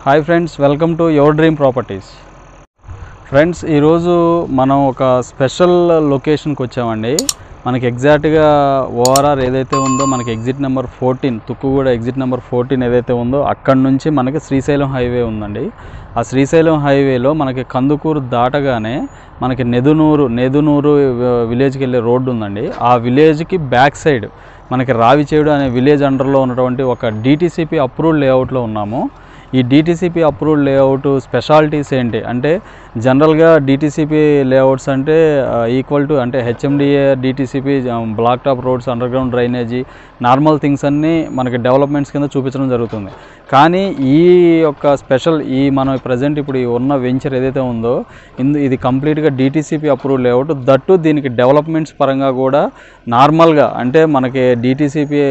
Hi friends welcome to your dream properties friends ఈరోజు మనం ఒక స్పెషల్ లొకేషన్కి వచ్చామండి మనకి ఎగ్జాక్ట్గా ఓఆర్ఆర్ ఏదైతే ఉందో మనకి exit number fourteen Tukkuguda exit number fourteen ఏదైతే ఉందో అక్కడ నుంచి మనకి శ్రీశైలం హైవే ఉందండి ఆ శ్రీశైలం హైవేలో మనకి కందుకూరు దాటగానే మనకి నెదునూరు నెదునూరు విలేజ్కి వెళ్ళే రోడ్డు ఉందండి ఆ విలేజ్కి బ్యాక్ సైడ్ మనకి రావిచేడు అనే విలేజ్ అండర్లో ఉన్నటువంటి ఒక డిటీసీపీ అప్రూవ్డ్ లేఅవుట్లో ఉన్నాము ఈ డిటీసీపీ అప్రూవ్డ్ లేఅవుట్ స్పెషాలిటీస్ ఏంటి అంటే జనరల్గా డిటీసీపీ లేఅవుట్స్ అంటే ఈక్వల్ టు అంటే HMDA DTCP black top roads underground drainage normal things అన్నీ మనకి డెవలప్మెంట్స్ కింద చూపించడం జరుగుతుంది కానీ ఈ యొక్క స్పెషల్ ఈ మనం ప్రజెంట్ ఇప్పుడు ఈ ఉన్న వెంచర్ ఏదైతే ఉందో ఇందు ఇది కంప్లీట్గా డిటీసీపీ అప్రూవ్ లేఅవుట్ దట్టు దీనికి డెవలప్మెంట్స్ పరంగా కూడా నార్మల్గా అంటే మనకి డిటీసీపీ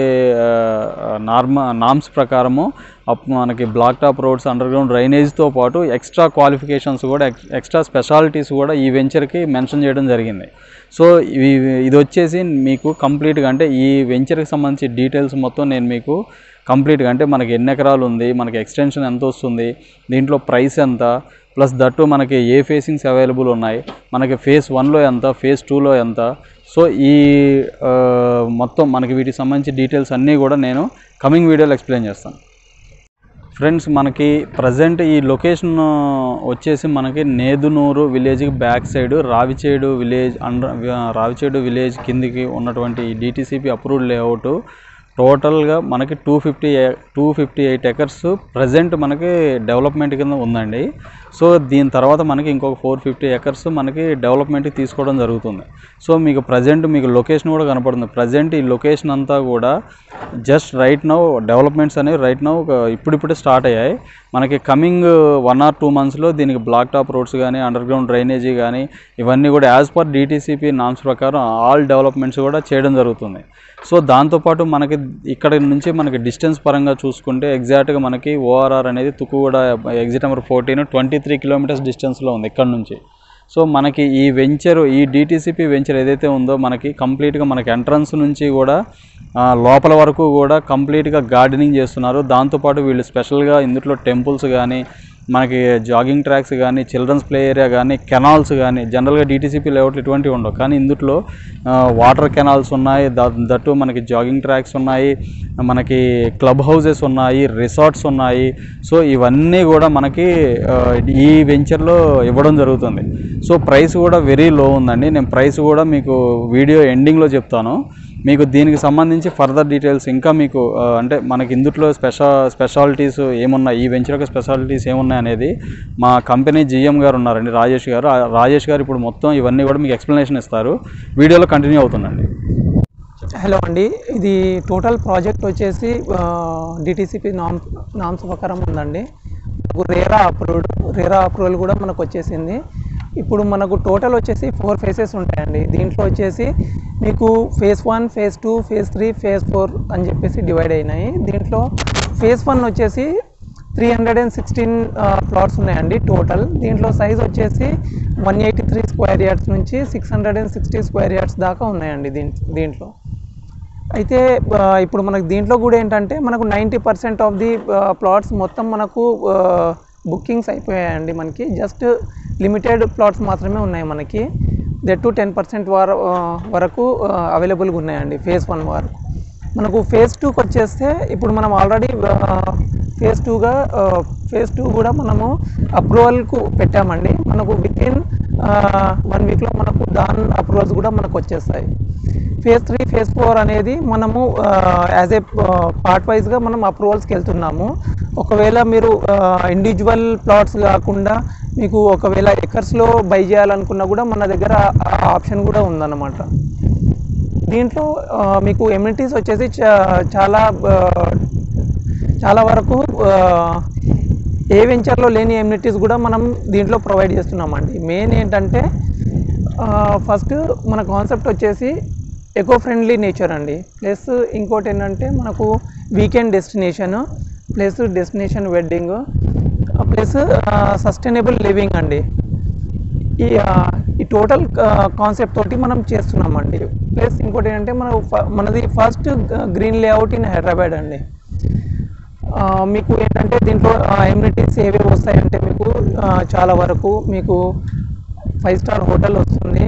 నార్మ నామ్స్ ప్రకారము అప్ మనకి black top roads underground డ్రైనేజ్తో పాటు ఎక్స్ట్రా క్వాలిఫికేషన్స్ కూడా ఎక్స్- ఎక్స్ట్రా స్పెషాలిటీస్ కూడా ఈ వెంచర్కి మెన్షన్ చేయడం జరిగింది సో ఇవి ఇది వచ్చేసి మీకు కంప్లీట్గా అంటే ఈ వెంచర్కి సంబంధించి డీటెయిల్స్ మొత్తం నేను మీకు కంప్లీట్గా అంటే మనకి ఎన్ని ఎకరాలు ఉంది మనకి ఎక్స్టెన్షన్ ఎంత వస్తుంది దీంట్లో ప్రైస్ ఎంత ప్లస్ దట్టు మనకి ఏ ఫేసింగ్స్ అవైలబుల్ ఉన్నాయి మనకి ఫేస్ వన్లో ఎంత ఫేస్ టూలో ఎంత సో ఈ ఆ, మొత్తం మనకి వీటికి సంబంధించి డీటెయిల్స్ అన్నీ కూడా నేను కమింగ్ వీడియోలో ఎక్స్ప్లెయిన్ చేస్తాను ఫ్రెండ్స్ మనకి ప్రజెంట్ ఈ లొకేషన్ వచ్చేసి మనకి నేదునూరు విలేజ్కి back side Ravichedu village under Ravichedu village కిందికి ఉన్నటువంటి ఈ డిటీసీపీ అప్రూవ్డ్ లేఅవుట్ టోటల్గా మనకి two fifty two fifty eight acres present మనకి డెవలప్మెంట్ కింద ఉందండి సో దీని తర్వాత మనకి ఇంకొక ఫోర్ ఫిఫ్టీ ఎకర్స్ మనకి డెవలప్మెంట్కి తీసుకోవడం జరుగుతుంది సో మీకు ప్రజెంట్ మీకు లొకేషన్ కూడా కనపడుతుంది ప్రజెంట్ ఈ లొకేషన్ అంతా కూడా జస్ట్ రైట్ నౌ డెవలప్మెంట్స్ అనేవి రైట్ నౌ ఇప్పుడిప్పుడే స్టార్ట్ అయ్యాయి మనకి కమింగ్ వన్ ఆర్ టూ మంత్స్లో దీనికి బ్లాక్ టాప్ రోడ్స్ కానీ అండర్ గ్రౌండ్ డ్రైనేజీ కానీ ఇవన్నీ కూడా యాజ్ పర్ డిటీసీపీ నామ్స్ ప్రకారం ఆల్ డెవలప్మెంట్స్ కూడా చేయడం జరుగుతుంది సో దాంతోపాటు మనకి ఇక్కడ నుంచి మనకి డిస్టెన్స్ పరంగా చూసుకుంటే ఎగ్జాక్ట్గా మనకి ఓఆర్ఆర్ అనేది Tukkuguda exit number fourteen twenty three kilometres డిస్టెన్స్లో ఉంది ఇక్కడ నుంచి సో మనకి ఈ వెంచర్ ఈ డిటీసీపీ వెంచర్ ఏదైతే ఉందో మనకి కంప్లీట్గా మనకి ఎంట్రన్స్ నుంచి కూడా ఆ, లోపల వరకు కూడా కంప్లీట్గా గార్డెనింగ్ చేస్తున్నారు దాంతోపాటు వీళ్ళు స్పెషల్గా ఇందులో టెంపుల్స్ కానీ మనకి జాగింగ్ ట్రాక్స్ కానీ చిల్డ్రన్స్ ప్లే ఏరియా కానీ కెనాల్స్ కానీ జనరల్గా డిటీసీపీ లేఅవుట్లు ఇటువంటివి ఉండవు కానీ ఇందులో వాటర్ కెనాల్స్ ఉన్నాయి దా- దట్టు మనకి జాగింగ్ ట్రాక్స్ ఉన్నాయి మనకి క్లబ్ హౌసెస్ ఉన్నాయి రిసార్ట్స్ ఉన్నాయి సో ఇవన్నీ కూడా మనకి ఆ, ఈ వెంచర్లో ఇవ్వడం జరుగుతుంది సో ప్రైస్ కూడా వెరీ లో ఉందండి నేను ప్రైస్ కూడా మీకు వీడియో ఎండింగ్లో చెప్తాను మీకు దీనికి సంబంధించి ఫర్దర్ డీటెయిల్స్ ఇంకా మీకు ఆ, అంటే మనకి ఇందులో స్పెషా స్పెషాలిటీస్ ఏమున్నాయి ఈ వెంచర్ యొక్క స్పెషాలిటీస్ ఏమున్నాయి అనేది మా కంపెనీ జిఎం గారు ఉన్నారండి రాజేష్ గారు ఆ రాజేష్ గారు ఇప్పుడు మొత్తం ఇవన్నీ కూడా మీకు ఎక్స్ప్లెనేషన్ ఇస్తారు వీడియోలో కంటిన్యూ అవుతుందండి హలో అండి ఇది టోటల్ ప్రాజెక్ట్ వచ్చేసి డిటీసీపీ నామ్ నామ్స్ ప్రకారం ఉందండి మనకు రేరా అప్రూవ్డ్ రేరా అప్రూవల్ కూడా మనకు వచ్చేసింది ఇప్పుడు మనకు టోటల్ వచ్చేసి ఫోర్ ఫేసెస్ ఉంటాయండి దీంట్లో వచ్చేసి మీకు phase one phase two phase three phase four అని చెప్పేసి డివైడ్ అయినాయి దీంట్లో ఫేజ్ వన్ వచ్చేసి three hundred and sixteen plots ఉన్నాయండి టోటల్ దీంట్లో సైజ్ వచ్చేసి one eighty three square yards నుంచి six hundred and sixty square yards దాకా ఉన్నాయండి దీంట్ దీంట్లో అయితే ఆ, ఇప్పుడు మనకు దీంట్లో కూడా ఏంటంటే మనకు ninety percent of the plots మొత్తం మనకు బుకింగ్స్ అయిపోయాయండి మనకి జస్ట్ లిమిటెడ్ ప్లాట్స్ మాత్రమే ఉన్నాయి మనకి దట్ టు టెన్ పర్సెంట్ వర ఆ, వరకు అవైలబుల్గా ఉన్నాయండి ఫేజ్ వన్ వరకు మనకు ఫేజ్ టూకి వచ్చేస్తే ఇప్పుడు మనం ఆల్రెడీ ఫేజ్ టూగా ఫేజ్ టూ కూడా మనము అప్రూవల్కు పెట్టామండి మనకు విత్ ఇన్ వన్ వీక్లో మనకు దాని అప్రూవల్స్ కూడా మనకు వచ్చేస్తాయి ఫేజ్ త్రీ ఫేజ్ ఫోర్ అనేది మనము యాజ్ ఏ పార్ట్ వైజ్గా మనం అప్రూవల్స్కి వెళ్తున్నాము ఒకవేళ మీరు ఇండివిజువల్ ప్లాట్స్ కాకుండా మీకు ఒకవేళ ఎకర్స్లో బై చేయాలనుకున్నా కూడా మన దగ్గర ఆ ఆప్షన్ కూడా ఉందన్నమాట దీంట్లో ఆ, మీకు ఎమ్యూనిటీస్ వచ్చేసి చా- చాలా ఆ, చాలా వరకు ఆ, ఏ వెంచర్లో లేని ఎమ్యూనిటీస్ కూడా మనం దీంట్లో ప్రొవైడ్ చేస్తున్నామండి మెయిన్ ఏంటంటే ఫస్ట్ మన కాన్సెప్ట్ వచ్చేసి ఎకో ఫ్రెండ్లీ నేచర్ అండి ప్లస్ ఇంకోటి ఏంటంటే మనకు weekend destination plus destination wedding plus sustainable living అండి ఈ ఆ, ఈ టోటల్ కాన్సెప్ట్ తోటి మనం చేస్తున్నామండి ప్లస్ ఇంకోటి ఏంటంటే మన మనది first green layout in Hyderabad అండి ఆ, మీకు ఏంటంటే దీంట్లో ఎమ్యూనిటీస్ ఏవేవి వస్తాయంటే మీకు ఆ, చాలా వరకు మీకు ఫైవ్ స్టార్ హోటల్ వస్తుంది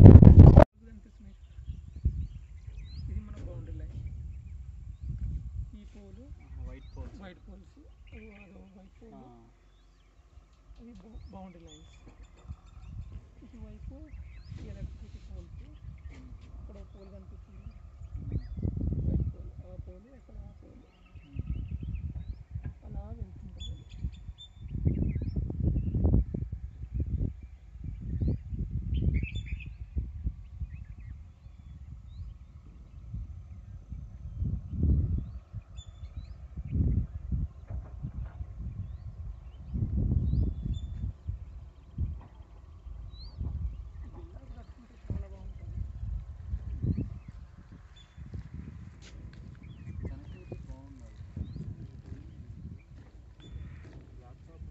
ఇది మన బౌండరీ లైన్ ఈ pole white pole white poles అది అదో వైట్ పోల్ అది బౌండరీ లైన్స్ ఇటువైపు ఈ ఎలక్ట్రిసిటీ పోల్స్ ఇక్కడ ఒక పోల్ కనిపిస్తుంది వైట్ పోల్ ఆ పోల్ అక్కడ ఆ పోల్ అలా వెళ్తుంటుంది అది. ఇలా కట్టుకుంటే చాలా బాగుంటుంది కనెక్టివిటీ బాగుంది ల్యాప్టాప్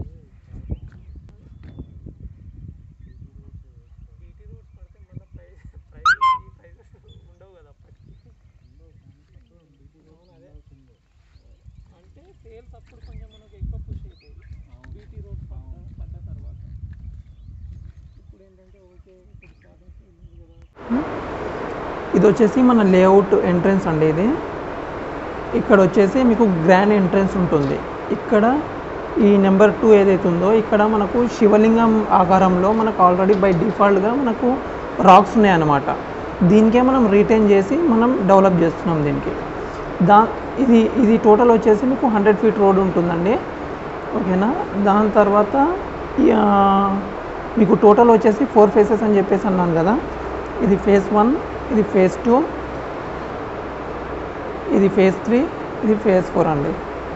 బీటీ రోడ్స్ పడితే మళ్ళీ ప్రైస్ ప్రైస్ ప్రైజెస్ ఉండవు కదా అప్పటికి అవును అదే అంటే సేల్స్ అప్పుడు కొంచెం మనకు ఎక్కువ పుష్ అవుతాయి బీటీ రోడ్స్ పడ్డ పడ్డ తర్వాత ఇప్పుడు ఏంటంటే ఓకే ఇప్పుడు స్టార్టింగ్ స్టేజ్ ఉంది కదా ఇది వచ్చేసి మన లేఅవుట్ ఎంట్రన్స్ అండి ఇది ఇక్కడ వచ్చేసి మీకు గ్రాండ్ ఎంట్రన్స్ ఉంటుంది ఇక్కడ ఈ నెంబర్ టూ ఏదైతే ఉందో ఇక్కడ మనకు శివలింగం ఆకారంలో మనకు ఆల్రెడీ బై డిఫాల్ట్గా మనకు రాక్స్ ఉన్నాయన్నమాట దీనికే మనం రీటైన్ చేసి మనం డెవలప్ చేస్తున్నాం దీనికి దా ఇది ఇది టోటల్ వచ్చేసి మీకు హండ్రెడ్ ఫీట్ రోడ్ ఉంటుందండి ఓకేనా దాని తర్వాత ఈ, ఆ, మీకు టోటల్ వచ్చేసి ఫోర్ ఫేసెస్ అని చెప్పేసి అన్నాను కదా ఇది ఫేస్ వన్ ఇది ఫేస్ టూ ఇది ఫేజ్ త్రీ ఇది ఫేజ్ ఫోర్ అండి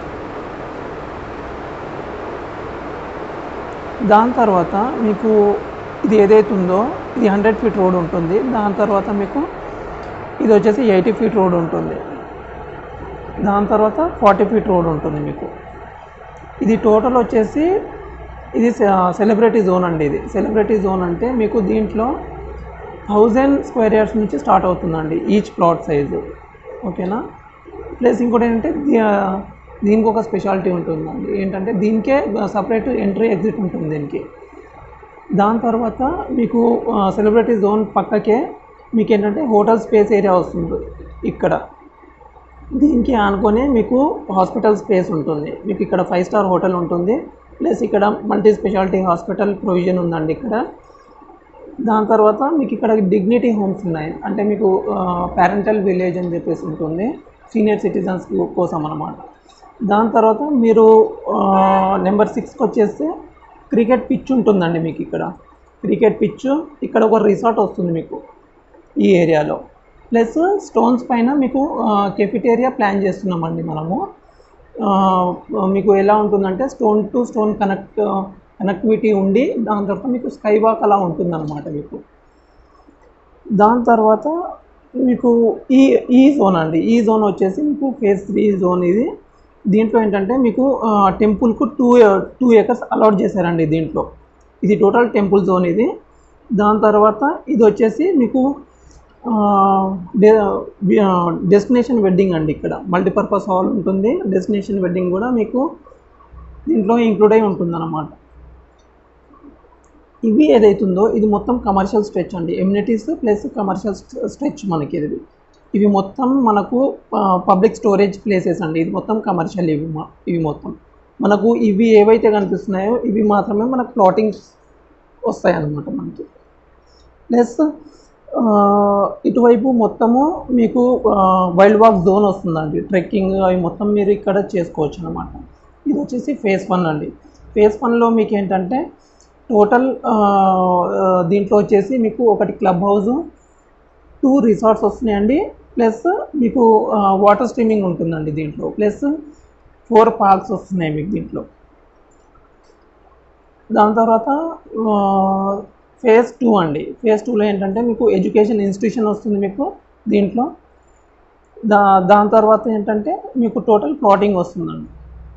దాని తర్వాత మీకు ఇది ఏదైతే ఉందో ఇది హండ్రెడ్ ఫీట్ రోడ్ ఉంటుంది దాని తర్వాత మీకు ఇది వచ్చేసి ఎయిటీ ఫీట్ రోడ్ ఉంటుంది దాని తర్వాత ఫార్టీ ఫీట్ రోడ్ ఉంటుంది మీకు ఇది టోటల్ వచ్చేసి ఇది సెలబ్రిటీ జోన్ అండి ఇది సెలబ్రిటీ జోన్ అంటే మీకు దీంట్లో థౌజండ్ స్క్వేర్ యార్డ్స్ నుంచి స్టార్ట్ అవుతుందండి ఈచ్ ప్లాట్ సైజు ఓకేనా ప్లస్ ఇంకోటి ఏంటంటే దీ- దీనికి ఒక స్పెషాలిటీ ఉంటుందండి ఏంటంటే దీనికే సపరేట్ ఎంట్రీ ఎగ్జిట్ ఉంటుంది దీనికి దాని తర్వాత మీకు సెలబ్రిటీ జోన్ పక్కకే మీకు ఏంటంటే హోటల్ స్పేస్ ఏరియా వస్తుంది ఇక్కడ దీనికి ఆనుకొని మీకు హాస్పిటల్ స్పేస్ ఉంటుంది మీకు ఇక్కడ ఫైవ్ స్టార్ హోటల్ ఉంటుంది ప్లస్ ఇక్కడ మల్టీ స్పెషాలిటీ హాస్పిటల్ ప్రొవిజన్ ఉందండి ఇక్కడ దాని తర్వాత మీకు ఇక్కడ డిగ్నిటీ హోమ్స్ ఉన్నాయి అంటే మీకు పేరెంటల్ విలేజ్ అని చెప్పేసి ఉంటుంది సీనియర్ సిటిజన్స్ కోసం అన్నమాట దాని తర్వాత మీరు నెంబర్ సిక్స్కి వచ్చేస్తే క్రికెట్ పిచ్ ఉంటుందండి మీకు ఇక్కడ క్రికెట్ పిచ్ ఇక్కడ ఒక రిసార్ట్ వస్తుంది మీకు ఈ ఏరియాలో ప్లస్ స్టోన్స్ పైన మీకు కెఫిటేరియా ప్లాన్ చేస్తున్నామండి మనము ఆ, మీకు ఎలా ఉంటుందంటే stone to stone connect connectivity ఉండి దాని తర్వాత మీకు స్కై వాక్ అలా ఉంటుందన్నమాట మీకు దాని తర్వాత మీకు ఈ ఈ జోన్ అండి ఈ జోన్ వచ్చేసి మీకు ఫేజ్ త్రీ జోన్ ఇది దీంట్లో ఏంటంటే మీకు టెంపుల్కు టూ టూ ఏకర్స్ అలాట్ చేశారండి దీంట్లో ఇది టోటల్ టెంపుల్ జోన్ ఇది దాని తర్వాత ఇది వచ్చేసి మీకు డెస్టినేషన్ వెడ్డింగ్ అండి ఇక్కడ మల్టీపర్పస్ హాల్ ఉంటుంది డెస్టినేషన్ వెడ్డింగ్ కూడా మీకు దీంట్లో ఇంక్లూడ్ అయి ఉంటుందన్నమాట ఇవి ఏదైతుందో ఇది మొత్తం కమర్షియల్ స్ట్రెచ్ అండి ఎమ్యూనిటీస్ ప్లస్ కమర్షియల్ స్ట్రెచ్ మనకి ఇది ఇవి మొత్తం మనకు పబ్లిక్ స్టోరేజ్ ప్లేసెస్ అండి ఇది మొత్తం కమర్షియల్ ఇవి మా- ఇవి మొత్తం మనకు ఇవి ఏవైతే కనిపిస్తున్నాయో ఇవి మాత్రమే మనకు ప్లాటింగ్స్ వస్తాయి అన్నమాట మనకి ప్లస్ ఇటువైపు మొత్తము మీకు వైల్డ్ వాక్ జోన్ వస్తుందండి ట్రెక్కింగ్ అవి మొత్తం మీరు ఇక్కడ చేసుకోవచ్చు అనమాట ఇది వచ్చేసి ఫేస్ వన్ అండి ఫేస్ వన్లో మీకు ఏంటంటే టోటల్ దీంట్లో వచ్చేసి మీకు ఒకటి క్లబ్ హౌస్ టూ రిసార్ట్స్ వస్తున్నాయండి ప్లస్ మీకు వాటర్ స్ట్రీమింగ్ ఉంటుందండి దీంట్లో ప్లస్ ఫోర్ పార్క్స్ వస్తున్నాయి మీకు దీంట్లో దాని తర్వాత ఫేజ్ టూ అండి ఫేజ్ టూలో ఏంటంటే మీకు ఎడ్యుకేషన్ ఇన్స్టిట్యూషన్ వస్తుంది మీకు దీంట్లో దా దాని తర్వాత ఏంటంటే మీకు టోటల్ ప్లాటింగ్ వస్తుందండి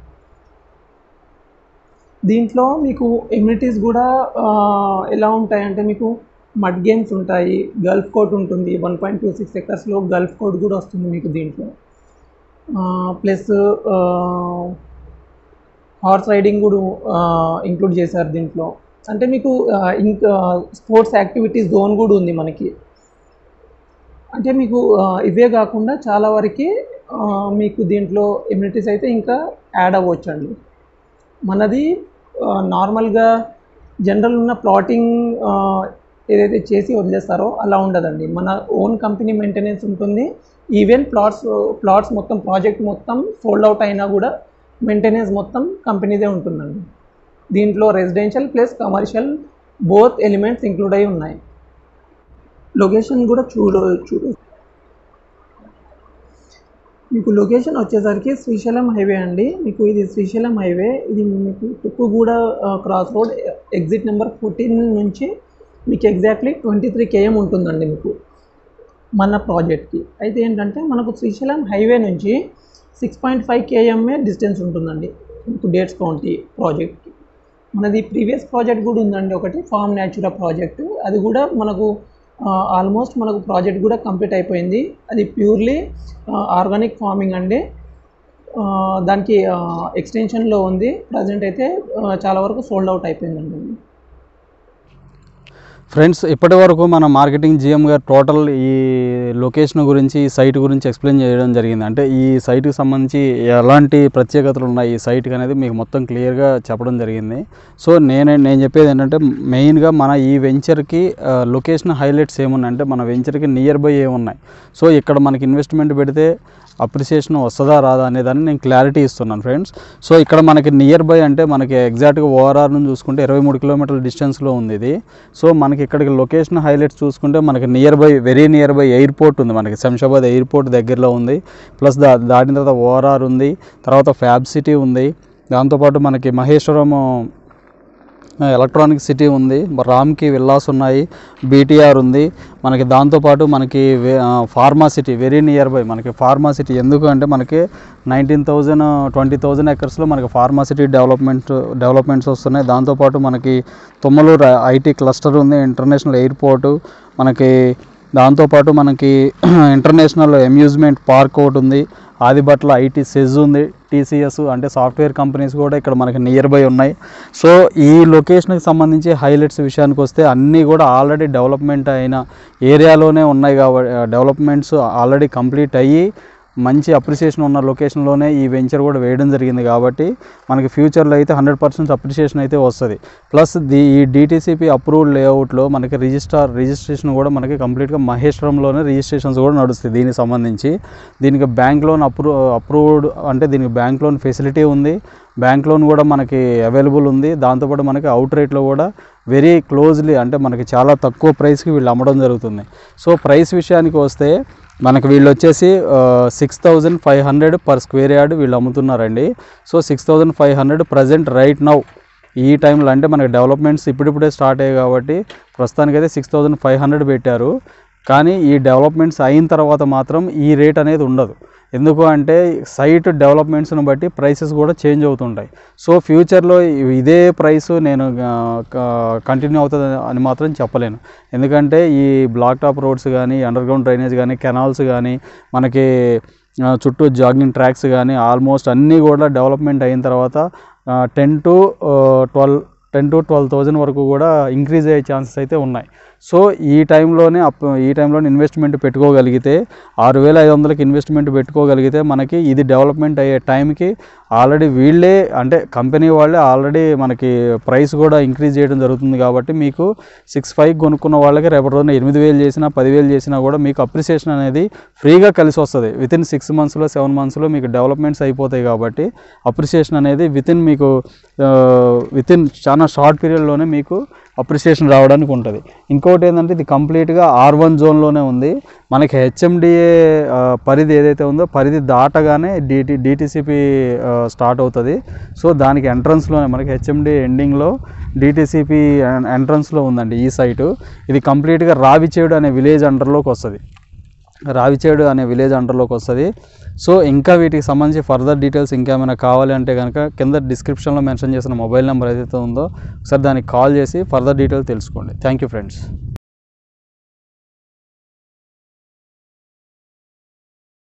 దీంట్లో మీకు ఎమ్యూనిటీస్ కూడా ఆ, ఎలా ఉంటాయంటే మీకు మడ్ గేమ్స్ ఉంటాయి గల్ఫ్ కోట్ ఉంటుంది వన్ పాయింట్ టూ సిక్స్ ఎకర్స్లో గల్ఫ్ కోట్ కూడా వస్తుంది మీకు దీంట్లో ప్లస్ హార్స్ రైడింగ్ కూడా ఇంక్లూడ్ చేశారు దీంట్లో అంటే మీకు ఇంకా స్పోర్ట్స్ యాక్టివిటీస్ జోన్ కూడా ఉంది మనకి అంటే మీకు ఆ, ఇవే కాకుండా చాలా వరకు ఆ, మీకు దీంట్లో ఇమ్యూనిటీస్ అయితే ఇంకా యాడ్ అవ్వచ్చండి మనది ఆ, నార్మల్గా జనరల్ ఉన్న ప్లాటింగ్ ఆ, ఏదైతే చేసి వదిలేస్తారో అలా ఉండదండి మన ఓన్ కంపెనీ మెయింటెనెన్స్ ఉంటుంది ఈవెన్ ప్లాట్స్ ప్లాట్స్ మొత్తం ప్రాజెక్ట్ మొత్తం సోల్డ్ అవుట్ అయినా కూడా మెయింటెనెన్స్ మొత్తం కంపెనీదే ఉంటుందండి దీంట్లో residential plus commercial both elements include అయి ఉన్నాయి లొకేషన్ కూడా చూడ చూడు మీకు లొకేషన్ వచ్చేసరికి శ్రీశైలం హైవే అండి మీకు ఇది శ్రీశైలం హైవే ఇది మీకు Tukkuguda cross road exit number fourteen నుంచి మీకు ఎగ్జాక్ట్లీ ట్వంటీ త్రీ కేఎం ఉంటుందండి మీకు మన ప్రాజెక్ట్కి అయితే ఏంటంటే మనకు శ్రీశైలం హైవే నుంచి six point five km distance ఉంటుందండి మీకు డేట్స్ కౌంటీ ప్రాజెక్ట్కి మనది ప్రీవియస్ ప్రాజెక్ట్ కూడా ఉందండి ఒకటి ఫార్మ్ న్యాచురా ప్రాజెక్ట్ అది కూడా మనకు ఆల్మోస్ట్ మనకు ప్రాజెక్ట్ కూడా కంప్లీట్ అయిపోయింది అది ప్యూర్లీ ఆర్గానిక్ ఫార్మింగ్ అండి ఆ, దానికి ఎక్స్టెన్షన్లో ఉంది ప్రజెంట్ అయితే ఆ, చాలా వరకు సోల్డ్ అవుట్ అయిపోయిందండి ఫ్రెండ్స్ ఇప్పటి వరకు మన మార్కెటింగ్ జిఎం గారు టోటల్ ఈ లొకేషన్ గురించి ఈ సైట్ గురించి ఎక్స్ప్లెయిన్ చేయడం జరిగింది అంటే ఈ సైట్కి సంబంధించి ఎలాంటి ప్రత్యేకతలు ఉన్నాయి ఈ సైట్కి అనేది మీకు మొత్తం క్లియర్గా చెప్పడం జరిగింది సో నేను నేను చెప్పేది ఏంటంటే మెయిన్గా మన ఈ వెంచర్కి లొకేషన్ హైలైట్స్ ఏమున్నాయి అంటే మన వెంచర్కి నియర్ బై ఏమున్నాయి సో ఇక్కడ మనకి ఇన్వెస్ట్మెంట్ పెడితే అప్రిసియేషన్ వస్తుందా రాదా అనే దాన్ని నేను క్లారిటీ ఇస్తున్నాను ఫ్రెండ్స్ సో ఇక్కడ మనకి నియర్ బై అంటే మనకి ఎగ్జాక్ట్గా ఓఆర్ఆర్ నుంచి చూసుకుంటే ఇరవై మూడు కిలోమీటర్ల డిస్టెన్స్లో ఉంది ఇది సో మనకి ఇక్కడికి లొకేషన్ హైలైట్స్ చూసుకుంటే మనకి nearby very nearby airport ఉంది మనకి శంషాబాద్ ఎయిర్పోర్ట్ దగ్గరలో ఉంది ప్లస్ దా దాటిన తర్వాత ఓఆర్ఆర్ ఉంది తర్వాత ఫ్యాబ్ సిటీ ఉంది దాంతోపాటు మనకి మహేశ్వరం ఎలక్ట్రానిక్ సిటీ ఉంది రామ్కి విల్లాస్ ఉన్నాయి బీటీఆర్ ఉంది మనకి దాంతోపాటు మనకి వే- ఆ, pharma city very nearby మనకి ఫార్మా సిటీ ఎందుకు అంటే మనకి నైన్టీన్ థౌజండ్ ట్వంటీ థౌజండ్ ఎకర్స్లో మనకి ఫార్మా సిటీ డెవలప్మెంట్ డెవలప్మెంట్స్ వస్తున్నాయి దాంతోపాటు మనకి తుమ్మలూరు ఐటీ క్లస్టర్ ఉంది ఇంటర్నేషనల్ ఎయిర్పోర్టు మనకి దాంతోపాటు మనకి ఇంటర్నేషనల్ అమ్యూజ్మెంట్ పార్క్ ఒకటి ఉంది ఆదిబట్ల ఐటీ సెజ్ ఉంది టీసీఎస్ అంటే సాఫ్ట్వేర్ కంపెనీస్ కూడా ఇక్కడ మనకి నియర్ బై ఉన్నాయి సో ఈ లొకేషన్కి సంబంధించి హైలైట్స్ విషయానికి వస్తే అన్నీ కూడా ఆల్రెడీ డెవలప్మెంట్ అయిన ఏరియాలోనే ఉన్నాయి కాబట్టి డెవలప్మెంట్స్ ఆల్రెడీ కంప్లీట్ అయ్యి మంచి అప్రిసియేషన్ ఉన్న లొకేషన్లోనే ఈ వెంచర్ కూడా వేయడం జరిగింది కాబట్టి మనకి ఫ్యూచర్లో అయితే హండ్రెడ్ పర్సెంట్ అప్రిసియేషన్ అయితే వస్తుంది ప్లస్ ది ఈ డిటీసీపీ అప్రూవ్డ్ లేఅవుట్లో మనకి రిజిస్టార్ రిజిస్ట్రేషన్ కూడా మనకి కంప్లీట్గా మహేశ్వరంలోనే రిజిస్ట్రేషన్స్ కూడా నడుస్తాయి దీనికి సంబంధించి దీనికి బ్యాంక్ లోన్ అప్రూ అప్రూవ్డ్ అంటే దీనికి బ్యాంక్ లోన్ ఫెసిలిటీ ఉంది బ్యాంక్ లోన్ కూడా మనకి అవైలబుల్ ఉంది దాంతోపాటు మనకి అవుట్ రేట్లో కూడా వెరీ క్లోజ్లీ అంటే మనకి చాలా తక్కువ ప్రైస్కి వీళ్ళు అమ్మడం జరుగుతుంది సో ప్రైస్ విషయానికి వస్తే మనకి వీళ్ళు వచ్చేసి six thousand five hundred per square yard వీళ్ళు అమ్ముతున్నారండి so six thousand five hundred present right now ఈ టైంలో అంటే మనకి డెవలప్మెంట్స్ ఇప్పుడిప్పుడే స్టార్ట్ అయ్యాయి కాబట్టి ప్రస్తుతానికైతే సిక్స్ థౌజండ్ ఫైవ్ హండ్రెడ్ పెట్టారు కానీ ఈ డెవలప్మెంట్స్ అయిన తర్వాత మాత్రం ఈ రేట్ అనేది ఉండదు ఎందుకు అంటే సైట్ డెవలప్మెంట్స్ని బట్టి ప్రైసెస్ కూడా చేంజ్ అవుతుంటాయి సో ఫ్యూచర్లో ఇదే ప్రైస్ నేను కంటిన్యూ అవుతుంది అని మాత్రం చెప్పలేను ఎందుకంటే ఈ బ్లాక్ టాప్ రోడ్స్ కానీ అండర్ గ్రౌండ్ డ్రైనేజ్ కానీ కెనాల్స్ కానీ మనకి ఆ, చుట్టూ జాగింగ్ ట్రాక్స్ కానీ ఆల్మోస్ట్ అన్నీ కూడా డెవలప్మెంట్ అయిన తర్వాత ten to twelve ten to twelve thousand వరకు కూడా ఇంక్రీజ్ అయ్యే ఛాన్సెస్ అయితే ఉన్నాయి సో ఈ టైంలోనే అప్ ఈ టైంలోనే ఇన్వెస్ట్మెంట్ పెట్టుకోగలిగితే ఆరు వేల ఐదు వందలకి ఇన్వెస్ట్మెంట్ పెట్టుకోగలిగితే మనకి ఇది డెవలప్మెంట్ అయ్యే టైంకి ఆల్రెడీ వీళ్ళే అంటే కంపెనీ వాళ్ళే ఆల్రెడీ మనకి ప్రైస్ కూడా ఇంక్రీజ్ చేయడం జరుగుతుంది కాబట్టి మీకు సిక్స్ ఫైవ్ కొనుక్కున్న వాళ్ళకి రేపటి రోజున ఎనిమిది వేలు చేసినా పదివేలు చేసినా కూడా మీకు అప్రిసియేషన్ అనేది ఫ్రీగా కలిసి వస్తుంది విత్ ఇన్ సిక్స్ మంత్స్లో సెవెన్ మంత్స్లో మీకు డెవలప్మెంట్స్ అయిపోతాయి కాబట్టి అప్రిసియేషన్ అనేది విత్ ఇన్ మీకు విత్ ఇన్ చాలా షార్ట్ పీరియడ్లోనే మీకు అప్రిసియేషన్ రావడానికి ఉంటుంది ఇంకోటి ఏంటంటే ఇది కంప్లీట్గా ఆర్ వన్ జోన్లోనే ఉంది మనకి హెచ్ఎండిఏ పరిధి ఏదైతే ఉందో పరిధి దాటగానే డిటి డిటీసీపీ స్టార్ట్ అవుతుంది సో దానికి ఎంట్రన్స్లోనే మనకి హెచ్ఎండి ఎండింగ్లో డిటీసీపీ ఎంట్రన్స్లో ఉందండి ఈ సైటు ఇది కంప్లీట్గా రావిచేడు అనే విలేజ్ అండర్లోకి వస్తుంది రావిచేడు అనే విలేజ్ అండర్లోకి వస్తుంది సో ఇంకా వీటికి సంబంధించి ఫర్దర్ డీటెయిల్స్ ఇంకేమైనా కావాలి అంటే కనుక కింద డిస్క్రిప్షన్లో మెన్షన్ చేసిన మొబైల్ నెంబర్ ఏదైతే ఉందో ఒకసారి దానికి కాల్ చేసి ఫర్దర్ డీటెయిల్స్ తెలుసుకోండి థ్యాంక్ యూ ఫ్రెండ్స్